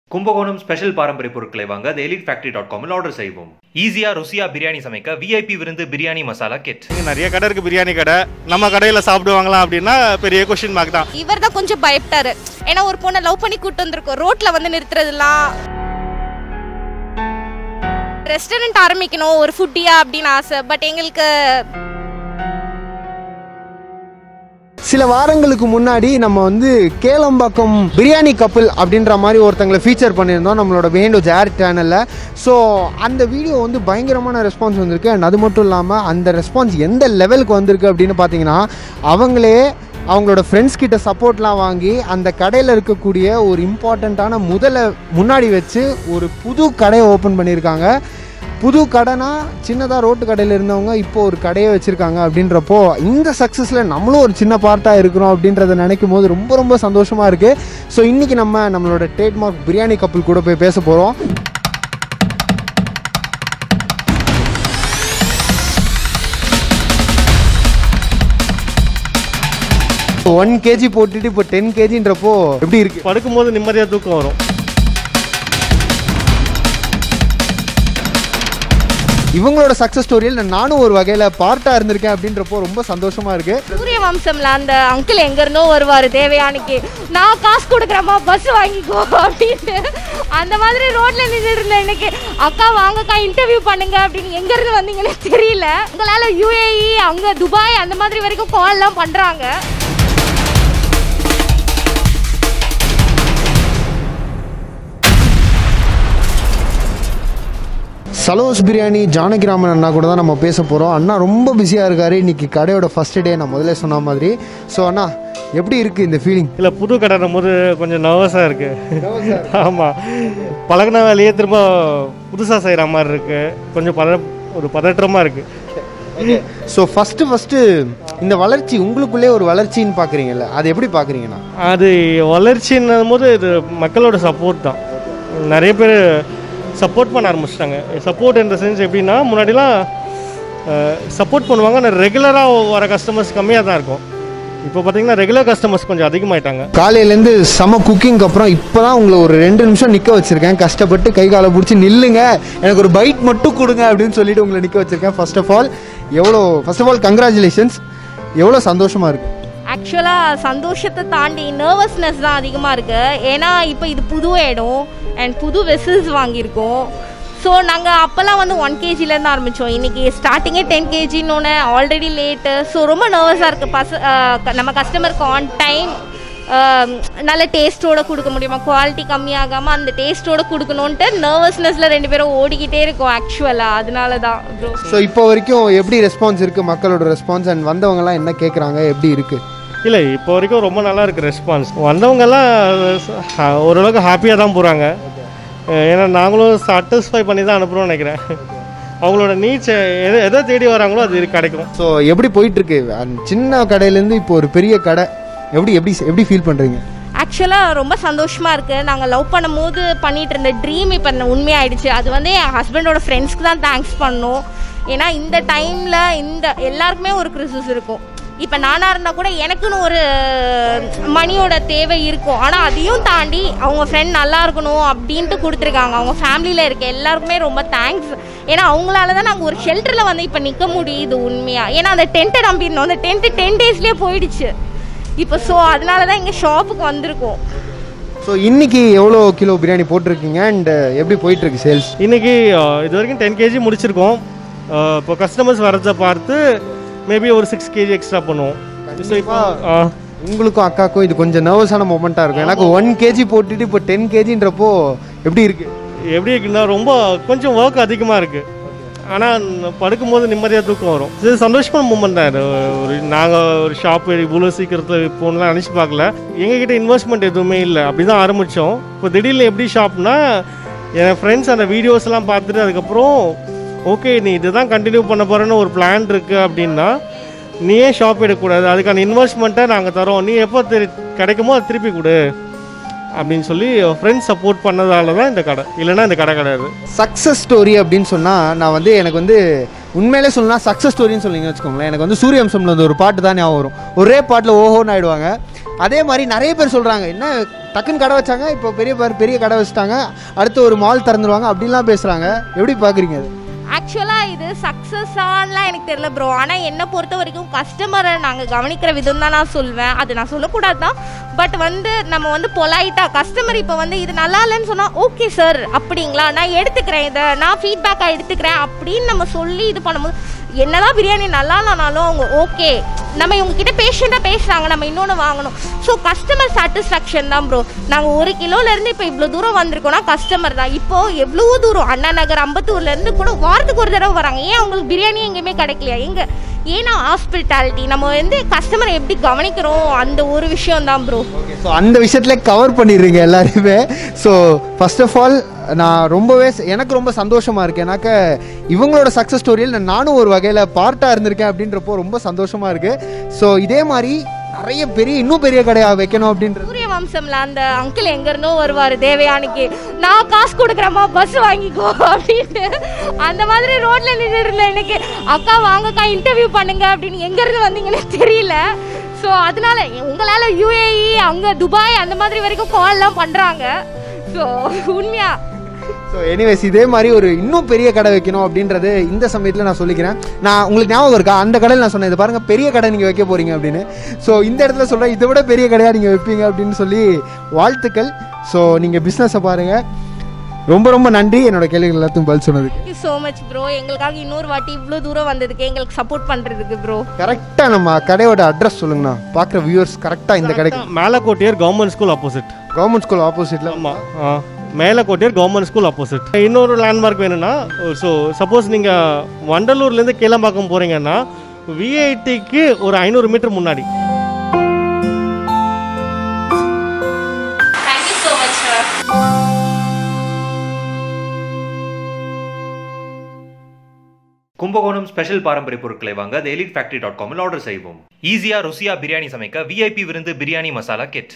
Kumbakonam special பாரம்பரிய பொருட்களை வாங்க the elite factory டாட் காமில் ஆர்டர் செய்வோம் ஈஸியா ருசியா பிரியாணி சமைக்க விஐபி விருந்து பிரியாணி மசாலா கிட் இங்க நிறைய கடை இருக்கு பிரியாணி கடை நம்ம கடையில் சாப்பிடுவாங்களா அப்படின்னா பெரிய கொஷின் மார்க் தான் இவர் தான் கொஞ்சம் பயப்பட்டாரு ஏன்னா ஒரு பொண்ணை லவ் பண்ணி கூட்டு வந்திருக்கோம் ரோட்ல வந்து நிறுத்துறதுலாம் ரெஸ்டாரண்ட் ஆரம்பிக்கணும் ஒரு ஃபுட்டியா அப்படின்னு ஆசை பட் எங்களுக்கு சில வாரங்களுக்கு முன்னாடி நம்ம வந்து கேளம்பாக்கம் பிரியாணி கப்பல் அப்படின்ற மாதிரி ஒருத்தங்களை ஃபீச்சர் பண்ணியிருந்தோம் நம்மளோட வேண்டோஜ் ஏர் சேனலில் ஸோ அந்த வீடியோ வந்து பயங்கரமான ரெஸ்பான்ஸ் வந்திருக்கு அண்ட் அது மட்டும் இல்லாமல் அந்த ரெஸ்பான்ஸ் எந்த லெவலுக்கு வந்திருக்கு அப்படின்னு பார்த்தீங்கன்னா அவங்களே அவங்களோட ஃப்ரெண்ட்ஸ் கிட்ட சப்போர்ட்லாம் வாங்கி அந்த கடையில் இருக்கக்கூடிய ஒரு இம்பார்ட்டண்ட்டான முதலை முன்னாடி வச்சு ஒரு புது கடையை ஓப்பன் பண்ணியிருக்காங்க புது கடைனா சின்னதாக ரோட்டு கடையில் இருந்தவங்க இப்போ ஒரு கடையை வச்சுருக்காங்க அப்படின்றப்போ இந்த சக்ஸஸில் நம்மளும் ஒரு சின்ன பார்ட்டாக இருக்கிறோம் அப்படின்றத நினைக்கும் போது ரொம்ப ரொம்ப சந்தோஷமாக இருக்குது ஸோ இன்றைக்கி நம்ம நம்மளோட ட்ரேட்மார்க் பிரியாணி கப்பல் கூட போய் பேச போகிறோம் ஒன் கேஜி போட்டுட்டு இப்போ டென் கேஜின்றப்போ எப்படி இருக்கு படுக்கும்போது நிம்மதியாக தூக்கம் வரும் இவங்களோட சக்ஸஸ் ஸ்டோரியில் நானும் ஒரு வகையில் பார்ட்டாக இருந்திருக்கேன் அப்படின்றப்போ ரொம்ப சந்தோஷமாக இருக்குது சூரிய வம்சம்ல அந்த அங்கிள் எங்க இருந்தோ வருவாரு தேவையானிக்கு நான் காசு கொடுக்குறேம்மா பஸ் வாங்கிக்கோ அப்படின்ட்டு அந்த மாதிரி ரோட்ல நின்றுட்டு இருந்தேன் எனக்கு அக்கா வாங்கக்கா இன்டர்வியூ பண்ணுங்க அப்படின்னு எங்க இருந்து வந்தீங்கன்னு தெரியல உங்களால யூஏஇ அங்க துபாய் அந்த மாதிரி வரைக்கும் கால் எல்லாம் பண்றாங்க சலோஸ் பிரியாணி ஜானகிராமன் அண்ணா கூட தான் நம்ம பேச போகிறோம் அண்ணா ரொம்ப பிஸியாக இருக்காரு இன்னைக்கு கடையோட ஃபர்ஸ்ட் டே நான் முதல்ல சொன்ன மாதிரி ஸோ அண்ணா எப்படி இருக்குது இந்த ஃபீலிங் இல்லை புது கடைன்னும் போது கொஞ்சம் நர்வஸாக இருக்குது ஆமாம் பழகின வேலையே திரும்ப புதுசாக செய்கிற மாதிரி இருக்குது கொஞ்சம் பத ஒரு பதற்றமாக இருக்குது ஸோ ஃபஸ்ட்டு ஃபஸ்ட்டு இந்த வளர்ச்சி உங்களுக்குள்ளே ஒரு வளர்ச்சின்னு பார்க்குறீங்கல்ல அது எப்படி பார்க்குறீங்கண்ணா அது வளர்ச்சின்னும் போது இது மக்களோட சப்போர்ட் தான் நிறைய பேர் சப்போர்ட் பண்ண ஆரம்பிச்சிட்டாங்க சப்போர்ட் என்ற சென்ஸ் எப்படின்னா முன்னாடிலாம் சப்போர்ட் பண்ணுவாங்க ஆனால் ரெகுலராக வர கஸ்டமர்ஸ் கம்மியாக தான் இருக்கும் இப்போ பார்த்தீங்கன்னா ரெகுலர் கஸ்டமர்ஸ் கொஞ்சம் அதிகமாயிட்டாங்க காலையிலேருந்து செம குக்கிங்க்கு அப்புறம் இப்போ தான் உங்களை ஒரு ரெண்டு நிமிஷம் நிற்க வச்சுருக்கேன் கஷ்டப்பட்டு கை காலை பிடிச்சி நில்லுங்க எனக்கு ஒரு பைட் மட்டும் கொடுங்க அப்படின்னு சொல்லிட்டு உங்களை நிற்க வச்சுருக்கேன் ஃபர்ஸ்ட் ஆஃப் ஆல் எவ்வளோ ஃபர்ஸ்ட் ஆஃப் ஆல் கங்க்ராச்சுலேஷன்ஸ் எவ்வளோ சந்தோஷமாக இருக்குது ஆக்சுவலாக சந்தோஷத்தை தாண்டி நர்வஸ்னஸ் தான் அதிகமாக இருக்குது ஏன்னா இப்போ இது புது இடம் அண்ட் புது வெசல்ஸ் வாங்கியிருக்கோம் ஸோ நாங்கள் அப்போல்லாம் வந்து ஒன் கேஜிலேருந்து ஆரம்பித்தோம் இன்றைக்கி ஸ்டார்டிங்கே டென் கேஜின்னு ஆல்ரெடி லேட்டு ஸோ ரொம்ப நர்வஸாக இருக்குது பச அஹ் க- நம்ம கஸ்டமருக்கு ஆன் டைம் நல்ல டேஸ்ட்டோட கொடுக்க முடியுமா குவாலிட்டி கம்மியாகாமல் அந்த டேஸ்ட்டோட கொடுக்கணுன்ட்டு நர்வஸ்னஸில் ரெண்டு பேரும் ஓடிக்கிட்டே இருக்கோம் ஆக்சுவலாக அதனால தான் ப்ரோ ஸோ இப்போ வரைக்கும் எப்படி ரெஸ்பான்ஸ் இருக்குது மக்களோட ரெஸ்பான்ஸ் அண்ட் வந்தவங்கலாம் என்ன கேட்குறாங்க எப்படி இருக்குது இல்லை இப்போ வரைக்கும் ரொம்ப நல்லா இருக்குது ரெஸ்பான்ஸ் வந்தவங்கெல்லாம் அஹ், ஓரளவுக்கு ஹாப்பியாக தான் போகிறாங்க ஏன்னா நாங்களும் சாட்டிஸ்ஃபை பண்ணி தான் அனுப்புகிறோம்னு நினைக்கிறேன் அவங்களோட நீட்ஸ் எதை எதை தேடி வராங்களோ அது கிடைக்கும் ஸோ எப்படி போயிட்டுருக்கு அந்த சின்ன கடையிலேருந்து இப்போ ஒரு பெரிய கடை எப்படி எப்படி எப்படி ஃபீல் பண்ணுறீங்க ஆக்சுவலாக ரொம்ப சந்தோஷமாக இருக்குது நாங்கள் லவ் பண்ணும்போது பண்ணிட்டு இருந்த ட்ரீம் இப்போ உண்மையாயிடுச்சு அது வந்து என் ஹஸ்பண்டோட ஃப்ரெண்ட்ஸ்க்கு தான் தேங்க்ஸ் பண்ணணும் ஏன்னா இந்த டைமில் இந்த எல்லாருக்குமே ஒரு கிறிஸ்மஸ் இருக்கும் இப்போ நானாக இருந்தால் கூட எனக்குன்னு ஒரு மணியோட தேவை இருக்கும் ஆனால் அதையும் தாண்டி அவங்க ஃப்ரெண்ட் நல்லா இருக்கணும் அப்படின்ட்டு கொடுத்துருக்காங்க அவங்க ஃபேமிலியில் இருக்க எல்லாருக்குமே ரொம்ப தேங்க்ஸ் ஏன்னா அவங்களால தான் நாங்கள் ஒரு ஷெல்டரில் வந்து இப்போ நிற்க முடியுது உண்மையாக ஏன்னா அந்த டென்ட்டை நம்பியிருந்தோம் அந்த டென்ட்டு டென் டேஸ்லேயே போயிடுச்சு இப்போ ஸோ அதனால தான் எங்கள் ஷாப்புக்கு வந்திருக்கோம் ஸோ இன்னைக்கு எவ்வளோ கிலோ பிரியாணி போட்டிருக்கீங்க அண்ட் எப்படி போயிட்டுருக்கு சேல்ஸ் இன்னைக்கு அஹ், இது வரைக்கும் டென் கேஜி முடிச்சிருக்கோம் அஹ், இப்போ கஸ்டமர்ஸ் வரதை பார்த்து மேபி ஒரு சிக்ஸ் கேஜி எக்ஸ்ட்ரா பண்ணுவோம் So, இப்போ அஹ், உங்களுக்கும் அக்காக்கும் இது கொஞ்சம் நர்வஸான மூமெண்ட்டாக இருக்கும் எனக்கு ஒன் கேஜி போட்டுட்டு இப்போ டென் கேஜின்றப்போ எப்படி இருக்கு எப்படி இருக்குன்னா ரொம்ப கொஞ்சம் ஒர்க் அதிகமாக இருக்குது ஆனால் படுக்கும்போது நிம்மதியாக தூக்கம் வரும் இது சந்தோஷமான மூமெண்ட் தான் இது ஒரு நாங்கள் ஒரு ஷாப் இவ்வளோ சீக்கிரத்தில் போகணும்லாம் நினச்சி பார்க்கல எங்ககிட்ட இன்வெஸ்ட்மெண்ட் எதுவுமே இல்லை அப்படி தான் ஆரம்பித்தோம் இப்போ திடீர்னு எப்படி ஷாப்னா என் ஃப்ரெண்ட்ஸ் அந்த வீடியோஸ்லாம் பார்த்துட்டு அதுக்கப்புறம் ஓகே நீ இதுதான் கண்டினியூ பண்ண போகிறேன்னு ஒரு பிளான் இருக்குது அப்படின்னா நீ ஏன் ஷாப் எடுக்கக்கூடாது அதுக்கான இன்வெஸ்ட்மெண்ட்டை நாங்கள் தரோம் நீ எப்போ திரு கிடைக்குமோ அதை திருப்பி கொடு அப்படின்னு சொல்லி ஃப்ரெண்ட்ஸ் சப்போர்ட் பண்ணதால தான் இந்த கடை இல்லைன்னா இந்த கடை கிடையாது சக்ஸஸ் ஸ்டோரி அப்படின்னு சொன்னால் நான் வந்து எனக்கு வந்து உண்மையிலே சொல்லலாம் சக்ஸஸ் ஸ்டோரின்னு சொன்னீங்கன்னு வச்சுக்கோங்களேன் எனக்கு வந்து சூரியவம்சம்ல வந்து ஒரு பாட்டு தான் ஞாபகம் வரும் ஒரே பாட்டில் ஓஹோன்னு ஆயிடுவாங்க அதே மாதிரி நிறைய பேர் சொல்கிறாங்க என்ன டக்குன்னு கடை வச்சாங்க இப்போ பெரிய பேர் பெரிய கடை வச்சுட்டாங்க அடுத்து ஒரு மால் திறந்துருவாங்க அப்படின்லாம் பேசுகிறாங்க எப்படி பார்க்குறீங்க அது ஆக்சுவலாக இது சக்ஸஸான்லாம் எனக்கு தெரியல ப்ரோ ஆனால் என்னை பொறுத்த வரைக்கும் கஸ்டமரை நாங்கள் கவனிக்கிற விதம் தான் நான் சொல்வேன் அது நான் சொல்லக்கூடாது தான் பட் வந்து நம்ம வந்து பொலைட்டாக கஸ்டமர் இப்போ வந்து இது நல்லா இல்லைன்னு சொன்னால் ஓகே சார் அப்படிங்களா நான் எடுத்துக்கிறேன் இதை நான் ஃபீட்பேக்காக எடுத்துக்கிறேன் அப்படின்னு நம்ம சொல்லி இது பண்ணும்போது என்னதான் பிரியாணி நல்லா இல்லைனாலும் அவங்க ஓகே நம்ம இவங்க கிட்ட பேஷண்ட்டாக பேசுகிறாங்க நம்ம இன்னொன்று வாங்கணும் ஸோ கஸ்டமர் சாட்டிஸ்ஃபேக்ஷன் தான் ப்ரோ நாங்கள் ஒரு கிலோலேருந்து இப்போ இவ்வளோ தூரம் வந்திருக்கோம்னா கஸ்டமர் தான் இப்போ எவ்வளோ தூரம் அண்ணா நகர் அம்பத்தூர்லேருந்து கூட வாரத்துக்கு ஒரு தடவை வராங்க ஏன் அவங்களுக்கு பிரியாணி எங்கேயுமே கிடைக்கலையா எங்க ஏன்னா ஹாஸ்பிட்டாலிட்டி நம்ம வந்து கஸ்டமரை எப்படி கவனிக்கிறோம் அந்த ஒரு விஷயம் தான் ப்ரோ ஸோ அந்த விஷயத்தில் கவர் பண்ணிடுறீங்க எல்லாருமே ஸோ ஃபர்ஸ்ட் ஆஃப் ஆல் நான் ரொம்பவே ச- எனக்கு ரொம்ப சந்தோஷமாக இருக்கு ஏன்னாக்க இவங்களோட சக்ஸஸ் ஸ்டோரியில் நானும் ஒரு வகையில் பார்ட்டாக இருந்திருக்கேன் அப்படின்றப்போ ரொம்ப சந்தோஷமாக இருக்குது ஸோ இதே மாதிரி நிறைய பெரிய இன்னும் பெரிய கடையாக வைக்கணும் அப்படின்றது சூரிய வம்சம்ல அந்த அங்கிள் எங்க இருந்தோ வருவாரு தேவயானிக்கு நான் காசு கொடுக்குறேம்மா பஸ் வாங்கிக்கோ அப்படின்ட்டு அந்த மாதிரி ரோட்ல நின்றுட்டு இருந்தேன் எனக்கு அக்கா வாங்கக்கா இன்டர்வியூ பண்ணுங்க அப்படின்னு எங்க இருந்து வந்தீங்கன்னு தெரியல ஸோ அதனால உங்களால யூஏஇ அங்க துபாய் அந்த மாதிரி வரைக்கும் கால்லாம் பண்றாங்க ஸோ உண்மையா ஸோ எனிவேஸ் இதே மாதிரி ஒரு இன்னும் பெரிய கடை வைக்கணும் அப்படின்றது இந்த சமயத்தில் நான் சொல்லிக்கிறேன் நான் உங்களுக்கு ஞாபகம் இருக்கா அந்த கடையில் நான் சொன்னேன் இது பாருங்க பெரிய கடை நீங்கள் வைக்க போறீங்க அப்படின்னு ஸோ இந்த இடத்துல சொல்கிறேன் இதை விட பெரிய கடையாக நீங்கள் வைப்பீங்க அப்படின்னு சொல்லி வாழ்த்துக்கள் ஸோ நீங்கள் பிஸ்னஸை பாருங்கள் ரொம்ப ரொம்ப நன்றி என்னோட கேள்விகள் எல்லாத்துக்கும் பதில் சொன்னதுக்கு தேங்க்யூ ஸோ மச் ப்ரோ எங்களுக்காக இன்னொரு வாட்டி இவ்வளோ தூரம் வந்ததுக்கு எங்களுக்கு சப்போர்ட் பண்றதுக்கு ப்ரோ கரெக்டாக நம்ம கடையோட அட்ரஸ் சொல்லுங்கண்ணா பார்க்குற வியூவர்ஸ் கரெக்டாக இந்த கடைக்கு Melakottaiyur government school opposite government school ஆப்போசிட்டில் ஆமாம் ஆ மேலக்கோட்டையர் கவர்மெண்ட் ஸ்கூல் ஆப்போசிட் இன்னொரு லேண்ட்மார்க் வேணும்னா ஸோ சப்போஸ் நீங்கள் வண்டலூர்லேருந்து கீழம்பாக்கம் போகிறீங்கன்னா விஐடிக்கு ஒரு ஐநூறு மீட்டர் முன்னாடி thank you so much sir Kumbakonam special பாரம்பரிய பொருட்களை வாங்க எலிட் ஃபேக்டரி டாட் காமில் ஆர்டர் செய்வோம் ஈஸியா ருசியா பிரியாணி சமைக்க விஐபி விருந்து பிரியாணி மசாலா கிட்